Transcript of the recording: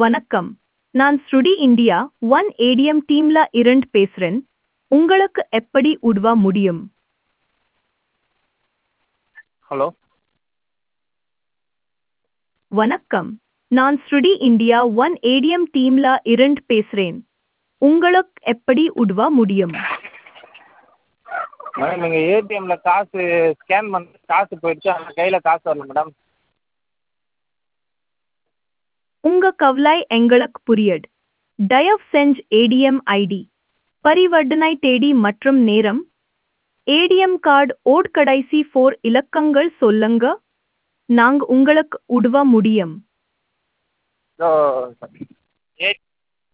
வணக்கம் நான் ஸ்ருடி இந்தியா ஒன் ஏடிஎம் டீம்ல இருந்து பேசுறேன் உங்களுக்கு எப்படி உதவ முடியும் ஹலோ வணக்கம் நான் ஸ்ருடி இந்தியா ஒன் ஏடிஎம் டீம்ல இருந்து பேசுறேன் உங்களுக்கு எப்படி உதவ முடியும் மேடம் எங்கள் ஏடிஎம்மில் காசு ஸ்கேன் பண்ண காசு போயிடுச்சு ஆனால் கையில் காசு வரல மேடம் உங்க கவலை எங்களுக்கு புரியுது தயவு செஞ்சு ஏடிஎம் ஐடி பரிவர்த்தனை தேதி மற்றும் நேரம் ஏடிஎம் கார்டு ஓட் கடைசி ஃபோர் இலக்கங்கள் சொல்லுங்க நாங்க உங்களுக்கு உதவ முடியும் ஸோ ஏ